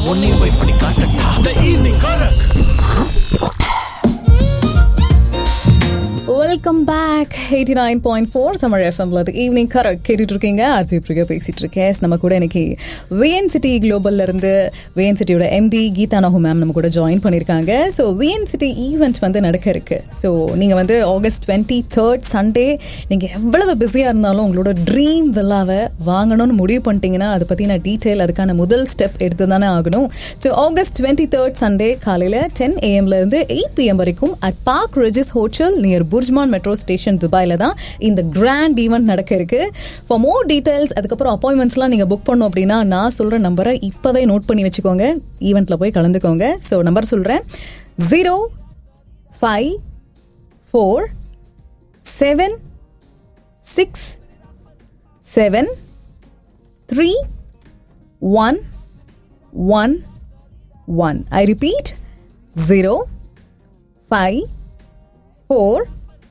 உன்னையும் போய் பண்ணி காட்டட்டா த ஈவினிங் கரக் welcome back eighty nine point four Tamil எஃப்எம்ல அது ஈவினிங் கரெக்ட் கேட்டுட்டு இருக்கீங்க அஜய் பிரியா பேசிட்டு இருக்கேன் நம்ம கூட இன்னைக்கு விஎன் சிட்டி குளோபல்ல இருந்து விஎன் சிட்டியோட எம்டி கீதா நஹு மேம் நம்ம கூட ஜாயின் பண்ணியிருக்காங்க ஸோ விஎன் சிட்டி ஈவெண்ட் வந்து நடக்க இருக்கு ஸோ நீங்கள் வந்து ஆகஸ்ட் டுவெண்ட்டி தேர்ட் சண்டே நீங்கள் எவ்வளவு பிஸியாக இருந்தாலும் உங்களோட ட்ரீம் வில்லாவை வாங்கணும்னு முடிவு பண்ணிட்டீங்கன்னா அதை பற்றின டீட்டெயில் அதுக்கான முதல் ஸ்டெப் எடுத்து தானே ஆகணும் so August twenty third Sunday காலையில் டென் ஏஎம்ல இருந்து எயிட் பிஎம் வரைக்கும் at Park Regis hotel near Burjuman metro station துபாயில தான் இந்த கிராண்ட் ஈவெண்ட் நடக்க இருக்கு ஃபார் மோர் டீடைல்ஸ் அதுக்கப்புறம் அப்பாயின்மெண்ட்ஸ்லாம் நீங்க புக் பண்ணோம் அப்படின்னா நான் சொல்ற நம்பரை இப்பவே நோட் பண்ணி வச்சுக்கோங்க ஈவெண்ட்ல போய் கலந்துக்கோங்க ஸோ நம்பர் சொல்றேன் zero five four seven six seven three one one one I repeat zero five four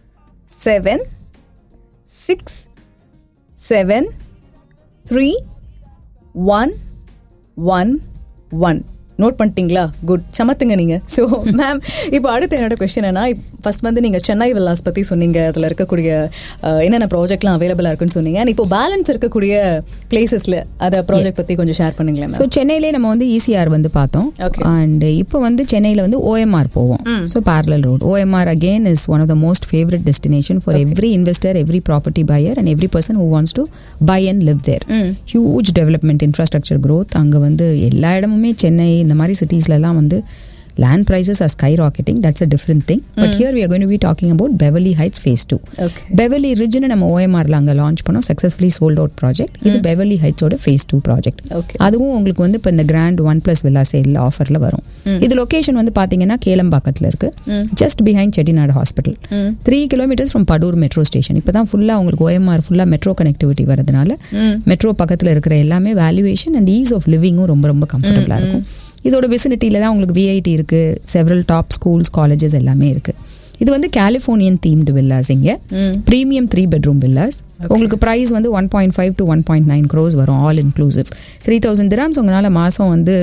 seven six seven three one one one note பண்ணிட்டீங்களா குட் சமத்துங்க நீங்க ஸோ மேம் இப்போ அடுத்து என்னோட கொஸ்டின் என்ன ஃபர்ஸ்ட் வந்து நீங்க சென்னை வில்லாஸ் பத்தி சொன்னீங்க அதுல இருக்கக்கூடிய அஹ், என்னென்ன ப்ராஜெக்ட்லாம் அவைலபிளா இருக்குன்னு சொன்னீங்க And இப்போ பேலன்ஸ் இருக்கக்கூடிய பிளேசஸ்ல அத ப்ராஜெக்ட் பத்தி கொஞ்சம் ஷேர் பண்ணுங்களேன் ஸோ சென்னையிலே நம்ம வந்து ஈசிஆர் வந்து பார்த்தோம் Okay. அண்ட் இப்போ வந்து சென்னையில் வந்து ஓஎம்ஆர் போவோம் so parallel road OMR again is one of the most favourite destination for every investor every property buyer and every person who wants to buy and live there huge development infrastructure growth அங்கே வந்து எல்லா இடமுமே சென்னை இந்த மாதிரி சிட்டிஸ்லலாம் வந்து land prices are skyrocketing that's a different thing but here we are going to be talking about Beverly Heights phase two Okay. Beverly ரிட்ஜ்னு நம்ம ஓஎம்ஆர்ல அங்கே லான்ச் பண்ணோம் சக்ஸஸ்ஃபுல்லி சோல்ட் அவுட் ப்ராஜெக்ட் இது பெவலி ஹைட்ஸோட ஃபேஸ் டூ ப்ராஜெக்ட் Okay. அதுவும் உங்களுக்கு வந்து இப்போ இந்த grand one plus villa sale ஆஃபர்ல வரும் இது லொகேஷன் வந்து பாத்தீங்கன்னா கேளம்பாக்கத்துல இருக்கு just behind Chettinad hospital three kilometres from Padur metro station இப்பதான் ஃபுல்லா உங்களுக்கு ஓஎம்ஆர் ஃபுல்லா மெட்ரோ கனெக்டிவிட்டி வரதுனால மெட்ரோ பக்கத்துல இருக்கிற எல்லாமே வேல்யூவேஷன் அண்ட் ஈஸ் ஆஃப் லிவிங்கும் ரொம்ப ரொம்ப கம்ஃபர்டபுளா இருக்கும் இதோட விசினிட்டியில தான் உங்களுக்கு விஐடி இருக்கு செவரல் டாப் ஸ்கூல்ஸ் காலேஜஸ் எல்லாமே இருக்கு இது வந்து கலிஃபோர்னியன் தீம்டு வில்லாஸ் இங்க ப்ரீமியம் த்ரீ பெட்ரூம் வில்லாஸ் உங்களுக்கு ப்ரைஸ் வந்து one point five to one point nine crores வரும் all inclusive three thousand dirhams உங்களால் மாதம் வந்து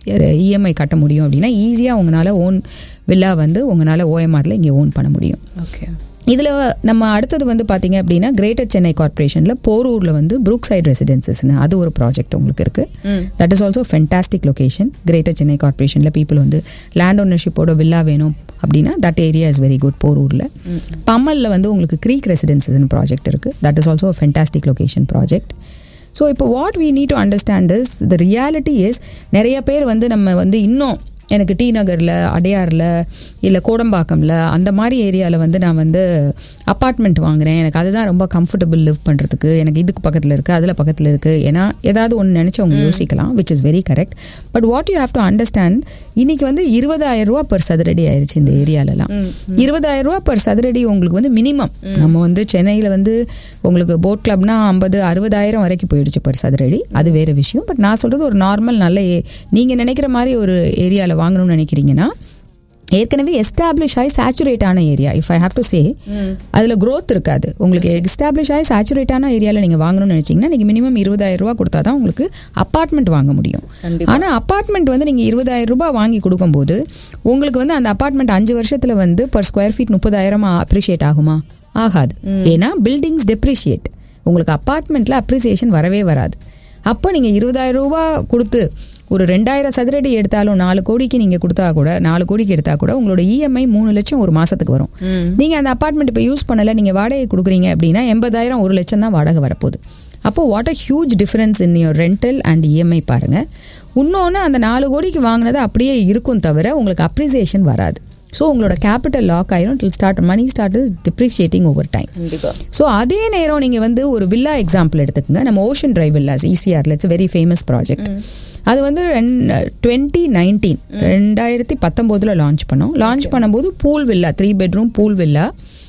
இஎம்ஐ கட்ட முடியும் அப்படின்னா ஈஸியாக உங்களால் ஓன் வில்லா வந்து உங்களால் ஓஎம்ஆரில் இங்கே ஓன் பண்ண முடியும் ஓகே இதில் நம்ம அடுத்தது வந்து பார்த்தீங்க அப்படின்னா கிரேட்டர் சென்னை கார்ப்பரேஷனில் போரூரில் வந்து ப்ரூக் சைட் ரெசிடென்சஸ்னு அது ஒரு ப்ராஜெக்ட் உங்களுக்கு இருக்கு that is also fantastic location Greater Chennai கார்ப்பரேஷனில் பீப்புள் வந்து லேண்ட் ஓனர்ஷிப்போட வில்லா வேணும் அப்படின்னா that area is very good போரூரில் பம்மலில் வந்து உங்களுக்கு க்ரீக் ரெசிடென்சஸ்னு ப்ராஜெக்ட் இருக்கு that is also fantastic location project so இப்போ what we need to understand is the reality is நிறைய பேர் வந்து நம்ம வந்து இன்னும் எனக்கு டி நகரில் அடையாரில் இல்லை கோடம்பாக்கம்ல அந்த மாதிரி ஏரியாவில் வந்து நான் வந்து அப்பார்ட்மெண்ட் வாங்குறேன் எனக்கு அதுதான் ரொம்ப கம்ஃபர்டபுள் லிவ் பண்ணுறதுக்கு எனக்கு இதுக்கு பக்கத்தில் இருக்குது அதில் பக்கத்தில் இருக்குது ஏன்னா ஏதாவது ஒன்று நினச்சவங்க யோசிக்கலாம் which is very correct but what you have to understand இன்னைக்கு வந்து இருபதாயிரம் ரூபா பர் சதுரடி ஆயிருச்சு இந்த ஏரியாலலாம் இருபதாயிரம் ரூபா பர் சதுரடி உங்களுக்கு வந்து மினிமம் நம்ம வந்து சென்னையில் வந்து உங்களுக்கு போட் கிளப்னா ஐம்பது அறுபதாயிரம் வரைக்கும் போயிடுச்சு பர் சதுரடி அது வேற விஷயம் பட் நான் சொல்றது ஒரு நார்மல் நல்ல ஏ- நீங்க நினைக்கிற மாதிரி ஒரு ஏரியாவில் வாங்கணும்னு நினைக்கிறீங்கன்னா ஏற்கனவே எஸ்டாப்ளிஷ் ஆகி சேச்சுரேட் ஆன area if I have to say அதுல growth இருக்காது உங்களுக்கு எஸ்டாப்ளிஷ் ஆகி சேச்சுரேட் ஆன ஏரியாவில் நீங்க வாங்கணும்னு நினைச்சீங்கன்னா நீங்க மினிமம் இருபதாயிரம் ரூபாய் கொடுத்தா தான் உங்களுக்கு அப்பார்ட்மெண்ட் வாங்க முடியும் கண்டிப்பா. ஆனா அப்பார்ட்மெண்ட் வந்து நீங்க இருபதாயிரம் ரூபாய் வாங்கி கொடுக்கும்போது உங்களுக்கு வந்து அந்த அப்பார்ட்மெண்ட் அஞ்சு வருஷத்துல வந்து பர் ஸ்கொயர் ஃபீட் முப்பதாயிரம் அப்ரிஷியேட் ஆகுமா ஆகாது ஏன்னா பில்டிங்ஸ் டெப்ரிஷியேட் உங்களுக்கு அப்பார்ட்மெண்ட்ல அப்ரிசியேஷன் வரவே வராது அப்போ நீங்க இருபதாயிரம் ரூபாய் கொடுத்து ஒரு ரெண்டாயிரம் சதுரடி எடுத்தாலும் நாலு கோடிக்கு நீங்க கொடுத்தா கூட நாலு கோடிக்கு எடுத்தா கூட உங்களோட இஎம்ஐ மூணு லட்சம் ஒரு மாசத்துக்கு வரும் நீங்க அந்த அப்பார்ட்மெண்ட் இப்போ யூஸ் பண்ணல நீங்க வாடகை கொடுக்குறீங்க அப்படின்னா எண்பதாயிரம் ஒரு லட்சம் தான் வாடகை வரப்போகுது அப்போ what a huge difference in your rental and EMI பாருங்க இன்னொன்று அந்த நாலு கோடிக்கு வாங்கினது அப்படியே இருக்கும் தவிர உங்களுக்கு அப்ரிசியேஷன் வராது ஸோ உங்களோட கேபிட்டல் லாக் ஆயிரும் till start money start is depreciating over time கண்டிப்பா ஸோ அதே நேரம் நீங்கள் வந்து ஒரு வில்லா எக்ஸாம்பிள் எடுத்துக்கோங்க நம்ம ஓஷன் டிரைவ் வில்லாஸ் ஈசிஆர்ல இட்ஸ் வெரி ஃபேமஸ் ப்ராஜெக்ட் அது வந்து டுவெண்ட்டி நைன்டீன் ரெண்டாயிரத்தி பத்தொம்போதில் லான்ச் பண்ணோம் லான்ச் பண்ணும்போது pool villa three bedroom pool villa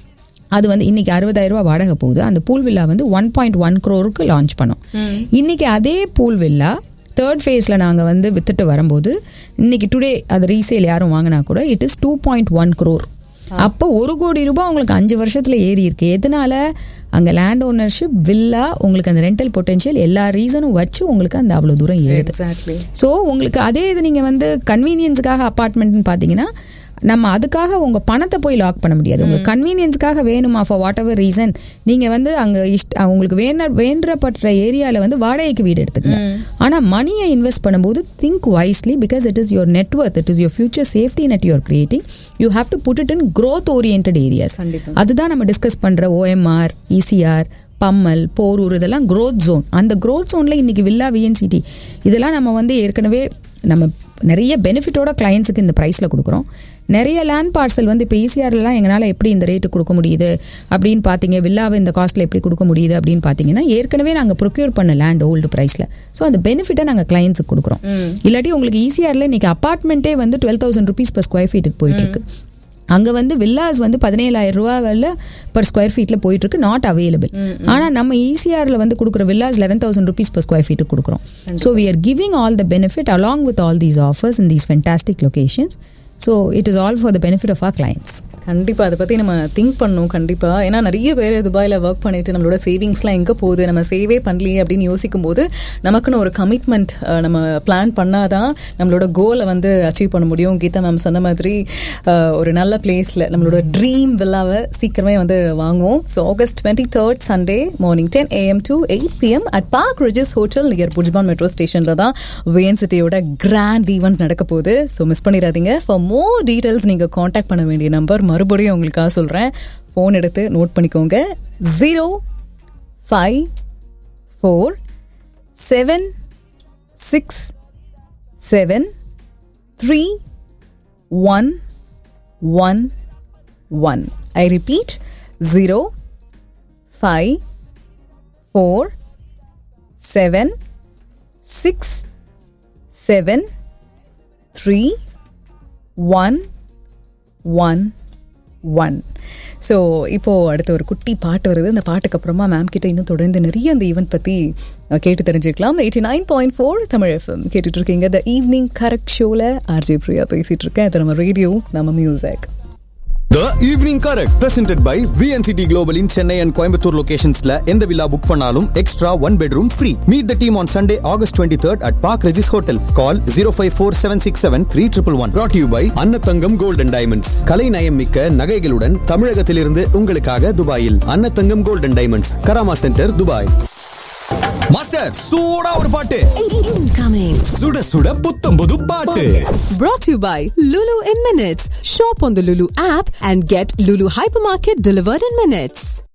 அது வந்து இன்னைக்கு அறுபதாயிரம் ரூபாய் வாடகை போகுது அந்த பூல் வில்லா வந்து ஒன் பாயிண்ட் ஒன் க்ரோருக்கு லான்ச் பண்ணோம் இன்னைக்கு அதே பூல் வில்லா தேர்ட் ஃபேஸ்ல நாங்க வந்து வித்துட்டு வரும்போது இன்னைக்கு டுடே அது ரீசேல் யாரும் வாங்கினா கூட it is two point one crore அப்போ ஒரு கோடி ரூபாய் உங்களுக்கு அஞ்சு வருஷத்துல ஏறி இருக்கு எதனால அங்கே லேண்ட் ஓனர்ஷிப் வில்லா உங்களுக்கு அந்த ரெண்டல் பொட்டென்ஷியல் எல்லா ரீசனும் வச்சு உங்களுக்கு அந்த அவ்வளோ தூரம் ஏறுது எக்ஸாக்ட்லி ஸோ உங்களுக்கு அதே இது நீங்கள் வந்து கன்வீனியன்ஸுக்காக அப்பார்ட்மெண்ட்னு பார்த்தீங்கன்னா நம்ம அதுக்காக உங்கள் பணத்தை போய் லாக் பண்ண முடியாது உங்களுக்கு கன்வீனியன்ஸ்க்காக வேணுமா ஃபார் வாட் எவர் ரீசன் நீங்கள் வந்து அங்கே இஷ்ட உங்களுக்கு வேண வேண்டப்பட்ட ஏரியாவில் வந்து வாடகைக்கு வீடு எடுத்துக்கங்க ஆனால் மணியை இன்வெஸ்ட் பண்ணும்போது think wisely because it is your network it is your future safety net your creating you have to put it in growth orient areas கண்டிப்பா. அதுதான் நம்ம டிஸ்கஸ் பண்ணுற ஓஎம்ஆர் இசிஆர் பம்மல் போரூர் இதெல்லாம் growth zone அந்த growth zoneல இன்னைக்கு villa VNCD இதெல்லாம் நம்ம வந்து ஏற்கனவே நம்ம நிறைய பெனிஃபிட்டோட கிளைண்ட்ஸுக்கு இந்த ப்ரைஸில் கொடுக்குறோம் நிறைய லேண்ட் பார்சல் வந்து இப்போ ஈசிஆர்லாம் எங்களால் எப்படி இந்த ரேட்டு கொடுக்க முடியுது அப்படின்னு பார்த்தீங்க வில்லாவை இந்த காஸ்ட்டில் எப்படி கொடுக்க முடியுது அப்படின்னு பார்த்தீங்கன்னா ஏற்கனவே நாங்கள் ப்ரொக்யூர் பண்ண லேண்ட் ஓல்டு ப்ரைஸில் ஸோ அந்த பெனிஃபிட்டை நாங்கள் கிளைண்ட்ஸுக்கு கொடுக்குறோம் இல்லாட்டி உங்களுக்கு ஈசிஆரில் இன்னைக்கு அப்பார்ட்மெண்ட்டே வந்து twelve thousand rupees per square ஃபீட்டுக்கு போயிட்டு இருக்கு அங்கே வந்து வில்லாஸ் வந்து பதினேழாயிரம் ரூபாவில் பர் ஸ்கொயர் ஃபீட்டில் போயிட்டு இருக்கு நாட் அவைலபிள் ஆனால் நம்ம ஈசிஆரில் வந்து கொடுக்குற villas eleven thousand rupees per square ஃபீட்டுக்கு கொடுக்குறோம் so we are giving all the benefit along with all these offers in these fantastic locations so it is all for the benefit of our clients கண்டிப்பா அதை பத்தி நம்ம think பண்ணணும் கண்டிப்பா ஏன்னா நிறைய பேர் துபாயில ஒர்க் பண்ணிட்டு நம்மளோட சேவிங்ஸ்லாம் எங்க போகுது நம்ம சேவே பண்ணலையே அப்படின்னு யோசிக்கும் போது நமக்குன்னு ஒரு கமிட்மெண்ட் நம்ம பிளான் பண்ணாதான் நம்மளோட கோலை வந்து அச்சீவ் பண்ண முடியும் கீதா மேம் சொன்ன மாதிரி அஹ், ஒரு நல்ல பிளேஸ்ல நம்மளோட ட்ரீம் வில்லாவை சீக்கிரமே வந்து வாங்குவோம் so August twenty third Sunday morning ten AM to eight PM at Park Regis hotel near புஜ்பான் மெட்ரோ ஸ்டேஷன்ல தான் விஎன் சிட்டியோட கிராண்ட் ஈவெண்ட் நடக்க போகுது ஸோ மிஸ் பண்ணிடாதீங்க ஃபார் மோர் டீடைல்ஸ் நீங்க காண்டாக்ட் பண்ண வேண்டிய நம்பர் மறுபடியும் உங்களுக்காக சொல்றேன் ஃபோன் எடுத்து நோட் பண்ணிக்கோங்க zero five four seven six seven three one one one I repeat zero five four seven six seven three one one one so இப்போ அடுத்த ஒரு குட்டி பாட்டு வருது அந்த பாட்டுக்கு அப்புறமா மேம் கிட்ட இன்னும் தொடர்ந்து நிறைய அந்த ஈவெண்ட் பத்தி அஹ், கேட்டு தெரிஞ்சுக்கலாம் eighty nine point four Tamil FM கேட்டுட்டு இருக்கீங்க த ஈவினிங் கரெக்ட் ஷோல ஆர்ஜே பிரியா பேசிட்டு இருக்கேன் இது நம்ம ரேடியோ நம்ம music The Evening Correct presented by VNCT Global in Chennai and Coimbatore locationsல எந்த வில்லா புக் பண்ணாலும் extra one bedroom free meet the team on Sunday August twenty third at Park Regis hotel call zero five four seven six seven three triple one brought you by Annathangam Golden Diamonds கலை நயம் மிக்க நகைகளுடன் தமிழகத்திலிருந்து உங்களுக்காக துபாயில் Annathangam Golden Diamonds Karama Centre Dubai master சூடா ஒரு பாட்டு Incoming. சுட சுட புத்தம் புது பாட்டு Brought to you by Lulu in Minutes. Shop on the Lulu app and get Lulu Hypermarket delivered in minutes.